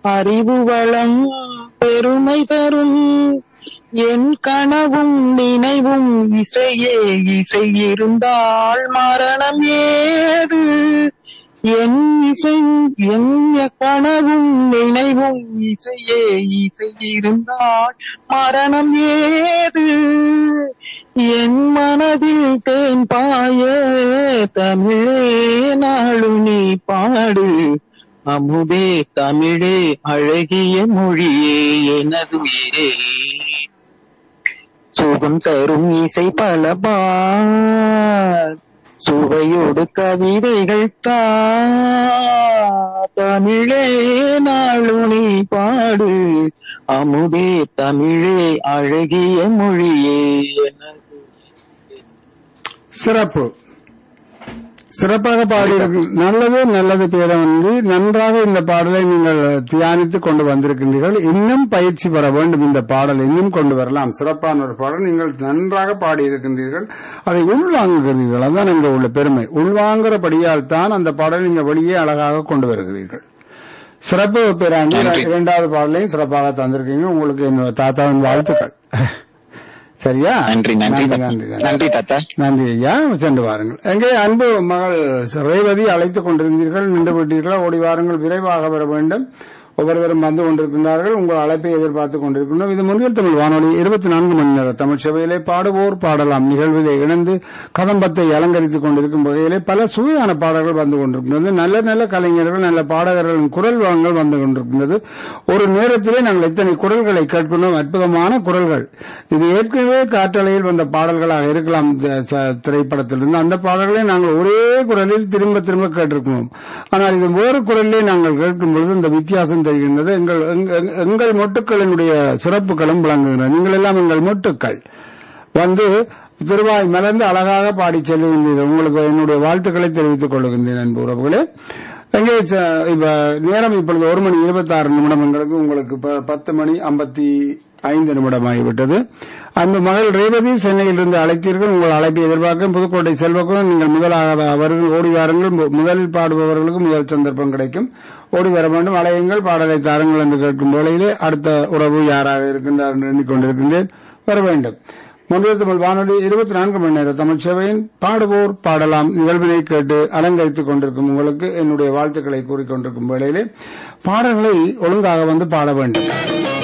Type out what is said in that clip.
அறிவு வளம் பெருமை தரும் என் கனவும் நினைவும் இசையே இசை இருந்தால் மரணம் ஏது என் இசை என் கனவும் நினைவும் இசையே இசை இருந்தால் மரணம் ஏது என் மனதில் தேன் பாய தமிழே நாளு நீ பாடு அமுதே தமிழே அழகிய மொழியே எனது உயிரே சுகம் தரும் இசை பலபார் சுவையோடு கவிதைகள் தா தமிழே நாளுனி பாடு அமுதே தமிழே அழகிய மொழியே எனது சிறப்பு சிறப்பாக பாடியிருக்கு நல்லது நல்லது பேரவன்றி நன்றாக இந்த பாடலை நீங்கள் தியானித்து கொண்டு வந்திருக்கின்றீர்கள் இன்னும் பயிற்சி பெற வேண்டும் இந்த பாடல் இன்னும் கொண்டு வரலாம் சிறப்பான ஒரு பாடல் நீங்கள் நன்றாக பாடியிருக்கின்றீர்கள் அதை உள்வாங்குகிறீர்கள் அதான் இங்க உள்ள பெருமை உள்வாங்குறபடியால் தான் அந்த பாடலை நீங்கள் வெளியே அழகாக கொண்டு வருகிறீர்கள் சிறப்பு பேராண்டி நன்றி. இரண்டாவது பாடலையும் சிறப்பாக தந்திருக்கீங்க உங்களுக்கு என்னோட தாத்தாவின் வாழ்த்துக்கள் சரியா நன்றி நன்றி நன்றி தாத்தா. நன்றி நன்றி தாத்தா நன்றி ஐயா சென்று வாருங்கள் எங்கே அன்பு மகள் ரேவதி அழைத்துக் கொண்டிருந்தீர்கள் நின்று விட்டீர்களா ஓடி வாருங்கள் விரைவாக வர வேண்டும் ஒவ்வொருவரும் வந்து கொண்டிருக்கின்றார்கள் உங்கள் அழைப்பை எதிர்பார்த்துக் கொண்டிருக்கின்றோம் இது முன்னில் தமிழ் வானொலி இருபத்தி நான்கு மணி நேர தமிழ் சபையிலே பாடுவோர் பாடலாம் நிகழ்விலே இணைந்து கதம்பத்தை அலங்கரித்துக் கொண்டிருக்கும் வகையிலே பல சுவையான பாடல்கள் வந்து கொண்டிருக்கின்றது நல்ல நல்ல கலைஞர்கள் நல்ல பாடகர்களின் குரல் வளங்கள் வந்து கொண்டிருக்கின்றது ஒரு நேரத்திலே நாங்கள் இத்தனை குரல்களை கேட்கின்றோம் அற்புதமான குரல்கள் இது ஏற்கனவே காற்றலையில் வந்த பாடல்களாக இருக்கலாம் இந்த ச- திரைப்படத்திலிருந்து அந்த பாடல்களை நாங்கள் ஒரே குரலில் திரும்ப திரும்ப கேட்டிருக்கிறோம் ஆனால் இது வேறு குரலிலே நாங்கள் கேட்கும் பொழுது இந்த வித்தியாசம் தெரிகின்றது எங்கள் எங்க- எங்க- எங்கள் மொட்டுக்களினுடைய சிறப்புகளும் விளங்குகின்றன நீங்கள் எல்லாம் எங்கள் மொட்டுக்கள் வந்து திருவாய் மலர்ந்து அழகாக பாடி செல்லுகின்றீர்கள் உங்களுக்கு என்னுடைய வாழ்த்துக்களை தெரிவித்துக் கொள்கின்றேன் அன்பு உறவுகளே எங்கே ச- இப்ப நேரம் இப்பொழுது ஒரு மணி இருபத்தி ஆறு நிமிடம் எங்களுக்கு உங்களுக்கு ப- பத்து மணி ஐம்பத்தி ஐந்து நிமிடம் ஆகிவிட்டது அன்பு மகள் ரேவதி சென்னையிலிருந்து அழைத்தீர்கள் உங்கள் அழைப்பை எதிர்பார்க்கும் புதுக்கோட்டை செல்வக்கும் நீங்கள் முதலாக அவர்கள் ஓடி வாருங்கள் மு- முதலில் பாடுபவர்களுக்கு முதல் சந்தர்ப்பம் கிடைக்கும் ஓடி வர வேண்டும் அலையுங்கள் பாடலை தாருங்கள் என்று கேட்கும் வேளையிலே அடுத்த உறவு யாராக இருக்கின்றார் என்று எண்ணிக்கொண்டிருக்கின்றேன் வர வேண்டும் முன்னில் தமிழ் வானொலி இருபத்தி நான்கு மணி நேர தமிழ் சேவையின் பாடுவோர் பாடலாம் நிகழ்வினை கேட்டு அலங்கரித்துக் கொண்டிருக்கும் உங்களுக்கு என்னுடைய வாழ்த்துக்களை கூறிக்கொண்டிருக்கும் வேளையிலே பாடல்களை ஒழுங்காக வந்து பாட வேண்டும்